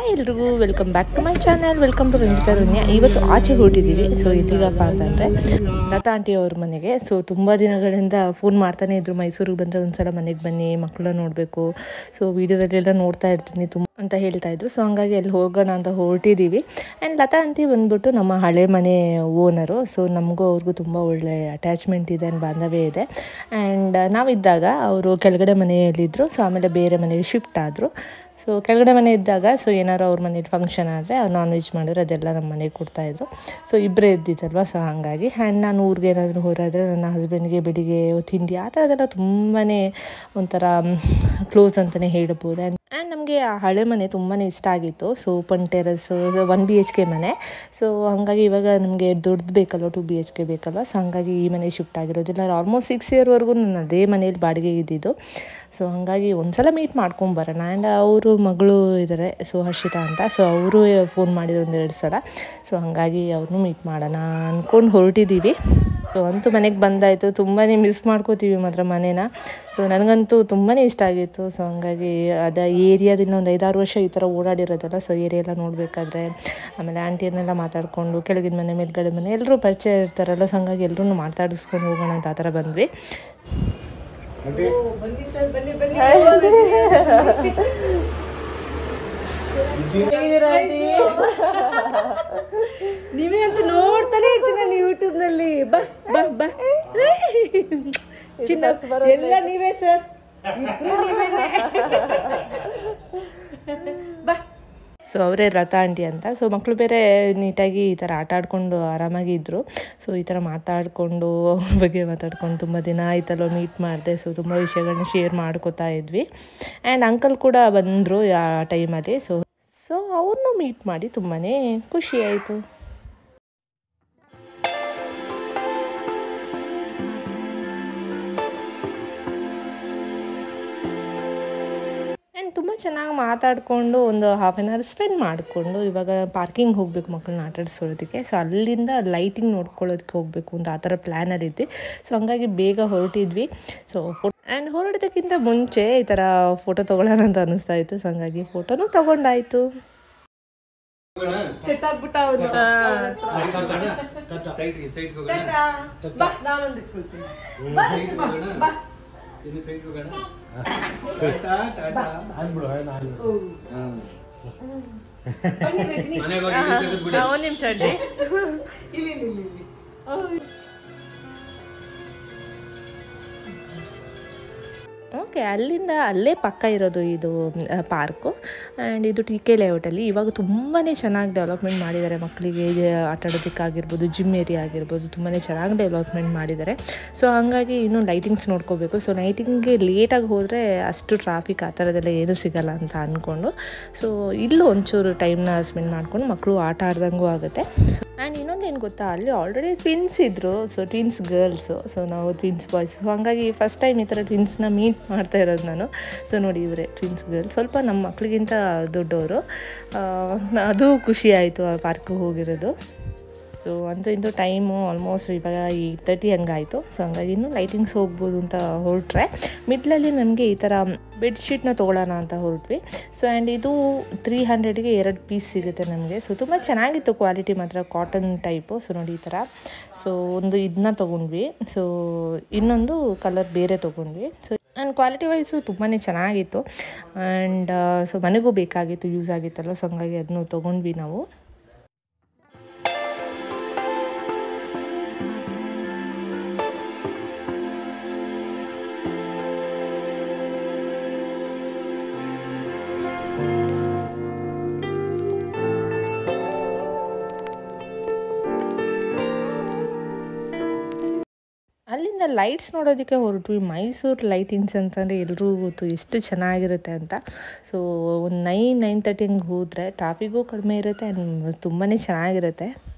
Hi ಎಲ್ರಿಗೂ welcome back to my channel welcome to Ranjitha Runya ಇವತ್ತು ಆಚೆ ಹೊರಟಿದ್ದೀವಿ ಸೊ ಎಲ್ಲಿಗಪ್ಪ ಅಂತಂದರೆ ಲತಾ ಆಂಟಿ ಅವ್ರ ಮನೆಗೆ ಸೊ ತುಂಬ ದಿನಗಳಿಂದ ಫೋನ್ ಮಾಡ್ತಾನೆ ಇದ್ರು ಮೈಸೂರಿಗೆ ಬಂದರೆ ಒಂದ್ಸಲ ಮನೆಗೆ ಬನ್ನಿ ಮಕ್ಕಳನ್ನ ನೋಡಬೇಕು ಸೊ ವೀಡಿಯೋದಲ್ಲೆಲ್ಲ ನೋಡ್ತಾ ಇರ್ತೀನಿ ತುಂಬ ಅಂತ ಹೇಳ್ತಾ ಇದ್ರು ಸೊ ಹಂಗಾಗಿ ಅಲ್ಲಿ ಹೋಗೋಣ ಅಂತ ಹೊರಟಿದ್ದೀವಿ ಆ್ಯಂಡ್ ಲತಾ ಆಂಟಿ ಬಂದ್ಬಿಟ್ಟು ನಮ್ಮ ಹಳೆ ಮನೆ ಓನರು ಸೊ ನಮಗೂ ಅವ್ರಿಗೂ ತುಂಬ ಒಳ್ಳೆ ಅಟ್ಯಾಚ್ಮೆಂಟ್ ಇದೆ and ಬಾಂಧವ್ಯ ಇದೆ ಆ್ಯಂಡ್ ನಾವಿದ್ದಾಗ ಅವರು ಕೆಳಗಡೆ ಮನೆಯಲ್ಲಿದ್ದರು ಸೊ ಆಮೇಲೆ ಬೇರೆ ಮನೆಗೆ ಶಿಫ್ಟ್ ಆದರು ಸೊ ಕೆಳಗಡೆ ಮನೆ ಇದ್ದಾಗ ಸೊ ಏನಾರು ಅವ್ರ ಮನೇಲಿ ಫಂಕ್ಷನ್ ಆದರೆ ನಾನ್ ವೆಜ್ ಮಾಡಿದ್ರೆ ಅದೆಲ್ಲ ನಮ್ಮ ಮನೆಗೆ ಕೊಡ್ತಾಯಿದ್ರು ಸೊ ಇಬ್ಬರೇ ಇದ್ದಿದ್ದಲ್ವ ಸೊ ಹಾಗಾಗಿ ಆ್ಯಂಡ್ ನಾನು ಊರಿಗೆ ಏನಾದರೂ ಹೋರಾದರೆ ನನ್ನ ಹಸ್ಬೆಂಡ್ಗೆ ಬೆಳಿಗ್ಗೆ ತಿಂಡಿ ಆ ಥರದ್ದೆಲ್ಲ ತುಂಬಾ ಒಂಥರ ಕ್ಲೋಸ್ ಅಂತಲೇ ಹೇಳ್ಬೋದು ಆ್ಯಂಡ್ ಆ್ಯಂಡ್ ನಮಗೆ ಆ ಹಳೆ ಮನೆ ತುಂಬಾ ಇಷ್ಟ ಆಗಿತ್ತು so open terrace one B H K ಮನೆ ಸೊ ಹಾಗಾಗಿ ಇವಾಗ ನಮಗೆ ದೊಡ್ಡದು ಬೇಕಲ್ವ ಟು ಬಿ ಎಚ್ ಕೆ ಬೇಕಲ್ವ ಸೊ ಹಾಗಾಗಿ ಈ ಮನೆಗೆ ಶಿಫ್ಟ್ ಆಗಿರೋದಿಲ್ಲ ಆಲ್ಮೋಸ್ಟ್ ಸಿಕ್ಸ್ ಇಯರ್ವರೆಗೂ ನಾನು ಅದೇ ಮನೇಲಿ ಬಾಡಿಗೆ ಇದ್ದಿದ್ದು ಸೊ ಹಾಗಾಗಿ ಒಂದ್ಸಲ ಮೀಟ್ ಮಾಡ್ಕೊಂಬರೋಣ ಆ್ಯಂಡ್ ಅವರು ಮಗಳು ಇದ್ದಾರೆ ಸೊ ಹರ್ಷಿತಾ ಅಂತ ಸೊ ಅವರು ಫೋನ್ ಮಾಡಿದ್ರು ಒಂದೆರಡು ಸಲ ಸೊ ಹಾಗಾಗಿ ಅವ್ರನ್ನೂ ಮೀಟ್ ಮಾಡೋಣ ಅಂದ್ಕೊಂಡು ಹೊರಟಿದ್ದೀವಿ ಸೊ ಅಂತೂ ಮನೆಗೆ ಬಂದಾಯಿತು ತುಂಬಾ ಮಿಸ್ ಮಾಡ್ಕೋತೀವಿ ಮಾತ್ರ ಮನೇನ ಸೊ ನನಗಂತೂ ತುಂಬಾ ಇಷ್ಟ ಆಗಿತ್ತು ಸೊ ಹಂಗಾಗಿ ಅದ ಏರಿಯಾದಿಂದ ಒಂದು ಐದಾರು ವರ್ಷ ಈ ಥರ ಓಡಾಡಿರೋದಲ್ಲ ಸೊ ಏರಿಯಾ ಎಲ್ಲ ನೋಡಬೇಕಾದ್ರೆ ಆಮೇಲೆ ಆಂಟಿಯನ್ನೆಲ್ಲ ಮಾತಾಡಿಕೊಂಡು ಕೆಳಗಿನ ಮನೆ ಮೇಲ್ಗಡೆ ಮನೆ ಎಲ್ಲರೂ ಪರಿಚಯ ಇರ್ತಾರಲ್ಲ ಸೊ ಹಂಗಾಗಿ ಎಲ್ಲರೂ ಮಾತಾಡಿಸ್ಕೊಂಡು ಹೋಗೋಣ ಅಂತ ಆ ಥರ ಬಂದ್ವಿ ನೀವಂತೂ ನೋಡ್ತಾನೆ ಇರ್ತೀನಿ ನಾನು ಯೂಟ್ಯೂಬ್ ನಲ್ಲಿ ಬಾ ಬಾ ಬಾ ಚಿನ್ನ ಎಲ್ಲ ನೀವೇ ಸರ್ ಇಬ್ರು ನೀವೇನೆ ಬಾ ಸೊ ಅವರೇ ಲತಾ ಆಂಟಿ ಅಂತ ಸೊ ಮಕ್ಕಳು ಬೇರೆ ನೀಟಾಗಿ ಈ ಥರ ಆಟ ಆಡ್ಕೊಂಡು ಆರಾಮಾಗಿ ಇದ್ದರು ಸೊ ಈ ಥರ ಮಾತಾಡಿಕೊಂಡು ಅವ್ರ ಬಗ್ಗೆ ಮಾತಾಡ್ಕೊಂಡು ತುಂಬ ದಿನ ಆಯ್ತಲ್ವ ಮೀಟ್ ಮಾಡಿದೆ ಸೊ ತುಂಬ ವಿಷಯಗಳನ್ನ ಶೇರ್ ಮಾಡ್ಕೋತಾ ಇದ್ವಿ ಆ್ಯಂಡ್ ಅಂಕಲ್ ಕೂಡ ಬಂದರು ಆ ಟೈಮಲ್ಲಿ ಸೊ ಸೊ ಅವ್ರನ್ನೂ ಮೀಟ್ ಮಾಡಿ ತುಂಬಾ ಖುಷಿ ಆಯಿತು ಆ್ಯಂಡ್ ತುಂಬ ಚೆನ್ನಾಗಿ ಮಾತಾಡಿಕೊಂಡು ಒಂದು ಹಾಫ್ ಆನ್ ಅವರ್ ಸ್ಪೆಂಡ್ ಮಾಡಿಕೊಂಡು ಇವಾಗ ಪಾರ್ಕಿಂಗ್ ಹೋಗಬೇಕು ಮಕ್ಕಳನ್ನ ಆಟಾಡಿಸೋದಕ್ಕೆ ಸೊ ಅಲ್ಲಿಂದ ಲೈಟಿಂಗ್ ನೋಡ್ಕೊಳ್ಳೋದಕ್ಕೆ ಹೋಗಬೇಕು ಅಂತ ಆ ಥರ ಪ್ಲ್ಯಾನಲ್ಲಿದ್ವಿ ಸೊ ಹಂಗಾಗಿ ಬೇಗ ಹೊರಟಿದ್ವಿ ಸೊ ಫೋ ಆ್ಯಂಡ್ ಹೊರಡೋದಕ್ಕಿಂತ ಮುಂಚೆ ಈ ಥರ ಫೋಟೋ ತೊಗೊಳ್ಳೋಣ ಅಂತ ಅನ್ನಿಸ್ತಾ ಇತ್ತು ಸೊ ಹಂಗಾಗಿ ಫೋಟೋನೂ ತೊಗೊಂಡಾಯಿತು ಸೆಟ್ ಆಗ್ಬಿಟ್ಟ ಅವನು ಸೈಡ್ಗೆ ಸೈಡ್ಗೆ ಹೋಗೋಣ ಬಾ ನಾನೊಂದು ಇಟ್ಕೊಳ್ತೀನಿ ಸೈಡ್ಗೆ ಹೋಗೋಣ ಬಾ ಚಿನ್ನ ಸೈಡ್ಗೆ ಹೋಗೋಣ ಟಾಟಾ ಟಾಟಾ ಹಾ. ಬನ್ನಿ ರಜನಿ ಮನೆಗೆ ಹೋಗಿ ಇಲ್ಲಿ ತೆಗೆದ್ಬಿಡು. ಒಂದು ನಿಮಿಷ ಅಡ್ಡಿ ಇಲ್ಲಿ ಇಲ್ಲಿ ಇಲ್ಲಿ ಇಲ್ಲಿ ಓಕೆ ಅಲ್ಲಿಂದ ಅಲ್ಲೇ ಪಕ್ಕ ಇರೋದು ಇದು ಪಾರ್ಕು ಆ್ಯಂಡ್ ಇದು ಟಿ ಕೆ ಲೇಔಟಲ್ಲಿ ಇವಾಗ ತುಂಬಾ ಚೆನ್ನಾಗಿ ಡೆವಲಪ್ಮೆಂಟ್ ಮಾಡಿದ್ದಾರೆ ಮಕ್ಕಳಿಗೆ ಆಟ ಆಡೋದಕ್ಕಾಗಿರ್ಬೋದು ಜಿಮ್ ಏರಿಯಾ ಆಗಿರ್ಬೋದು ತುಂಬಾ ಚೆನ್ನಾಗಿ ಡೆವಲಪ್ಮೆಂಟ್ ಮಾಡಿದ್ದಾರೆ ಸೊ ಹಾಗಾಗಿ ಇನ್ನೂ ಲೈಟಿಂಗ್ಸ್ ನೋಡ್ಕೋಬೇಕು ಸೊ ಲೈಟಿಂಗ್ಗೆ ಲೇಟಾಗಿ ಹೋದರೆ ಅಷ್ಟು ಟ್ರಾಫಿಕ್ ಆ ಥರದ್ದೆಲ್ಲ ಏನೂ ಸಿಗಲ್ಲ ಅಂತ ಅಂದ್ಕೊಂಡು ಸೊ ಇಲ್ಲೂ ಒಂಚೂರು ಟೈಮ್ನ ಸ್ಪೆಂಡ್ ಮಾಡ್ಕೊಂಡು ಮಕ್ಕಳು ಆಟ ಆಡ್ದಂಗೂ ಆಗುತ್ತೆ ಆ್ಯಂಡ್ ಇನ್ನೊಂದು ಏನು ಗೊತ್ತಾ ಅಲ್ಲಿ ಆಲ್ರೆಡಿ ಟ್ವಿನ್ಸ್ ಇದ್ದರು ಸೊ ಟ್ವಿನ್ಸ್ ಗರ್ಲ್ಸು ಸೊ ನಾವು ಟ್ವಿನ್ಸ್ ಬಾಯ್ಸ್ ಸೊ ಹಾಗಾಗಿ ಫಸ್ಟ್ ಟೈಮ್ ಈ ಥರ ಟ್ವಿನ್ಸ್ನ ಮೀಟ್ ಮಾಡ್ತಾ ಇರೋದು ನಾನು ಸೊ ನೋಡಿ ಇವರೇ ಟ್ವಿನ್ಸ್ ಗರ್ಲ್ಸ್ ಸ್ವಲ್ಪ ನಮ್ಮ ಮಕ್ಕಳಿಗಿಂತ ದೊಡ್ಡವರು ಆ, ಅದು ಖುಷಿ ಆಯಿತು ಆ ಪಾರ್ಕ್ಗೆ ಹೋಗಿರೋದು ಸೊ ಅಂತೂ ಇಂದು ಟೈಮು ಆಲ್ಮೋಸ್ಟ್ ಇವಾಗ ಏಯ್ಟ್ ತರ್ಟಿ ಹಂಗಾಯಿತು ಸೊ ಹಂಗಾಗಿ ಇನ್ನೂ ಲೈಟಿಂಗ್ಸ್ ಹೋಗ್ಬೋದು ಅಂತ ಹೊರಟ್ರೆ ಮಿಡ್ಲಲ್ಲಿ ನಮಗೆ ಈ ಥರ ಬೆಡ್ಶೀಟ್ನ ತೊಗೊಳ್ಳೋಣ ಅಂತ ಹೊರಟ್ವಿ ಸೊ ಆ್ಯಂಡ್ ಇದು ತ್ರೀ ಹಂಡ್ರೆಡ್ಗೆ ಎರಡು ಪೀಸ್ ಸಿಗುತ್ತೆ ನಮಗೆ ಸೊ ತುಂಬ ಚೆನ್ನಾಗಿತ್ತು ಕ್ವಾಲಿಟಿ ಮಾತ್ರ ಕಾಟನ್ ಟೈಪು ಸೊ ನೋಡಿ ಈ ಥರ ಸೊ ಒಂದು ಇದನ್ನ ತೊಗೊಂಡ್ವಿ ಸೊ ಇನ್ನೊಂದು ಕಲರ್ ಬೇರೆ ತೊಗೊಂಡ್ವಿ ಸೊ ಆ್ಯಂಡ್ ಕ್ವಾಲಿಟಿ ವೈಸು ತುಂಬಾ ಚೆನ್ನಾಗಿತ್ತು ಆ್ಯಂಡ್ ಸೊ ಮನೆಗೂ ಬೇಕಾಗಿತ್ತು ಯೂಸ್ ಆಗಿತ್ತಲ್ಲ ಸೊ ಹಂಗಾಗಿ ಅದನ್ನು ತೊಗೊಂಡ್ವಿ ನಾವು ಅಲ್ಲಿಂದ ಲೈಟ್ಸ್ ನೋಡೋದಕ್ಕೆ ಹೊರಟ್ವಿ ಮೈಸೂರು ಲೈಟಿಂಗ್ಸ್ ಅಂತಂದರೆ ಎಲ್ರಿಗೂ ಗೊತ್ತು ಎಷ್ಟು ಚೆನ್ನಾಗಿರುತ್ತೆ ಅಂತ ಸೊ ಒಂದು ನೈನ್ ನೈನ್ ತರ್ಟಿ ಹಂಗೆ ಹೋದರೆ ಟ್ರಾಫಿಗೂ ಕಡಿಮೆ ಇರುತ್ತೆ ಆ್ಯಂಡ್ ತುಂಬಾ ಚೆನ್ನಾಗಿರುತ್ತೆ